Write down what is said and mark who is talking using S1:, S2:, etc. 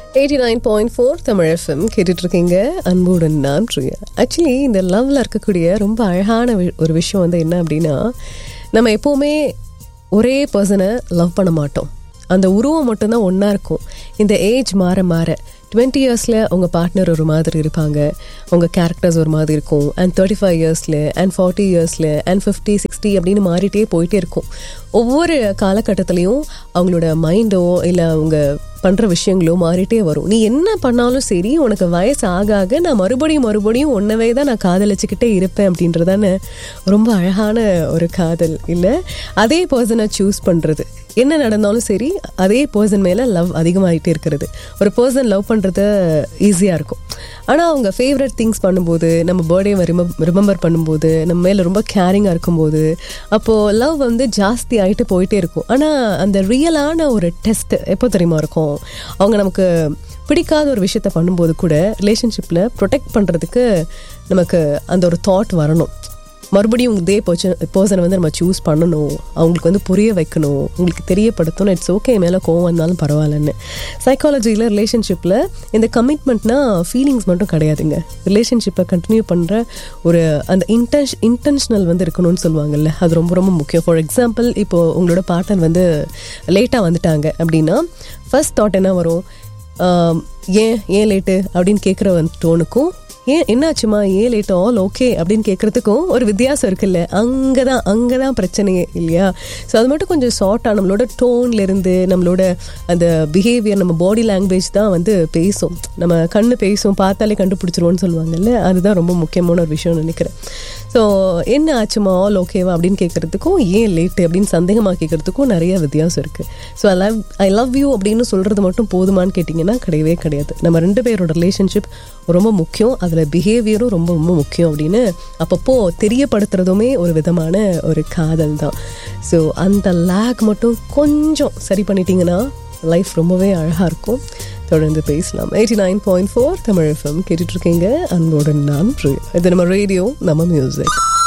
S1: Eighty nine point four Tamil FM கேட்டுட்டு இருக்கீங்க அன்புடன் நான் பிரியா ஆக்சுவலி இந்த லவ்ல இருக்கக்கூடிய ரொம்ப அழகான வி- ஒரு விஷயம் வந்து என்ன அப்படின்னா நம்ம எப்போவுமே ஒரே பர்சனை லவ் பண்ண மாட்டோம் அந்த உருவம் மட்டும்தான் ஒன்றா இருக்கும் இந்த ஏஜ் மாற மாற டுவெண்ட்டி இயர்ஸில் உங்கள் பார்ட்னர் ஒரு மாதிரி இருப்பாங்க உங்கள் கேரக்டர்ஸ் ஒரு மாதிரி இருக்கும் அண்ட் தேர்ட்டி ஃபைவ் இயர்ஸில் அண்ட் ஃபார்ட்டி இயர்ஸில் அண்ட் ஃபிஃப்டி சிக்ஸ்டி அப்படின்னு மாறிட்டே போயிட்டே இருக்கும் ஒவ்வொரு காலகட்டத்திலையும் அவங்களோட மைண்டோ இல்லை அவங்க பண்ணுற விஷயங்களோ மாறிட்டே வரும் நீ என்ன பண்ணாலும் சரி உனக்கு வயசு ஆக ஆக நான் மறுபடியும் மறுபடியும் ஒன்னவே தான் நான் காதலிச்சுக்கிட்டே இருப்பேன் அப்படின்றதானே ரொம்ப அழகான ஒரு காதல் இல்லை அதே பர்சனை சூஸ் பண்ணுறது என்ன நடந்தாலும் சரி அதே பர்சன் மேலே லவ் அதிகமாகிட்டே இருக்கிறது ஒரு பர்சன் லவ் பண்ணுறது ஈஸியாக இருக்கும் ஆனால் அவங்க ஃபேவரட் திங்ஸ் பண்ணும்போது நம்ம பர்த்டே ரிமெம்பர் பண்ணும்போது நம்ம மேலே ரொம்ப கேரிங்காக இருக்கும்போது அப்போது லவ் வந்து ஜாஸ்தி ஆகிட்டு போயிட்டே இருக்கும் ஆனால் அந்த ரியலான ஒரு டெஸ்ட் எப்போ தெரியுமா இருக்கும் அவங்க நமக்கு பிடிக்காத ஒரு விஷயத்த பண்ணும்போது கூட ரிலேஷன்ஷிப்பில் ப்ரொடெக்ட் பண்ணுறதுக்கு நமக்கு அந்த ஒரு தாட் வரணும் மறுபடியும் இதே பர்சனை வந்து நம்ம சூஸ் பண்ணணும் அவங்களுக்கு வந்து புரிய வைக்கணும் உங்களுக்கு தெரியப்படுத்தணும் இட்ஸ் ஓகே மேலே கோவம் வந்தாலும் பரவாயில்லன்னு சைக்காலஜியில் ரிலேஷன்ஷிப்பில் இந்த கமிட்மெண்ட்னா ஃபீலிங்ஸ் மட்டும் கிடையாதுங்க ரிலேஷன்ஷிப்பை கண்டினியூ பண்ணுற ஒரு அந்த இன்டென்ஷ் இன்டென்ஷனல் வந்து இருக்கணும்னு சொல்லுவாங்கல்ல அது ரொம்ப ரொம்ப முக்கியம் ஃபார் எக்ஸாம்பிள் இப்போ உங்களோட பார்ட்னர் வந்து லேட்டாக வந்துட்டாங்க அப்படின்னா ஃபர்ஸ்ட் தாட் என்ன வரும் ஆம், ஏன் ஏன் லேட்டு அப்படின்னு கேட்குற டோனுக்கும் ஏன் என்னாச்சுமா ஏன் லேட் ஆல் ஓகே அப்படின்னு கேட்குறதுக்கும் ஒரு வித்தியாசம் இருக்குல்ல அங்கே தான் அங்கே தான் பிரச்சனையே இல்லையா ஸோ அது மட்டும் கொஞ்சம் ஷார்ட்டாக நம்மளோட டோன்ல இருந்து நம்மளோட அந்த பிஹேவியர் நம்ம பாடி லாங்குவேஜ் தான் வந்து பேசும் நம்ம கண்ணு பேசும் பார்த்தாலே கண்டுபிடிச்சிருவோம்னு சொல்லுவாங்கல்ல அதுதான் ரொம்ப முக்கியமான ஒரு விஷயம்னு நினைக்கிறேன் ஸோ என்ன ஆச்சுமா ஆல் ஓகேவா அப்படின்னு கேட்குறதுக்கும் ஏன் லேட்டு அப்படின்னு சந்தேகமாக கேட்குறதுக்கும் நிறைய வித்தியாசம் இருக்குது so I love I love you அப்படின்னு சொல்கிறது மட்டும் போதுமான்னு கேட்டிங்கன்னா கிடையவே கிடையாது நம்ம ரெண்டு பேரோட ரிலேஷன்ஷிப் ரொம்ப முக்கியம் அதில் பிஹேவியரும் ரொம்ப ரொம்ப முக்கியம் அப்படின்னு அப்பப்போ தெரியப்படுத்துறதுமே ஒரு விதமான ஒரு காதல் தான் ஸோ அந்த லேக் மட்டும் கொஞ்சம் சரி பண்ணிட்டீங்கன்னா லைஃப் ரொம்பவே அழகாக இருக்கும் தொடர்ந்து பேசலாம் eighty nine point four Tamil FM கேட்டுட்ருக்கீங்க அன்போடு நான் பிரியா. இது நம்ம ரேடியோ நம்ம மியூசிக்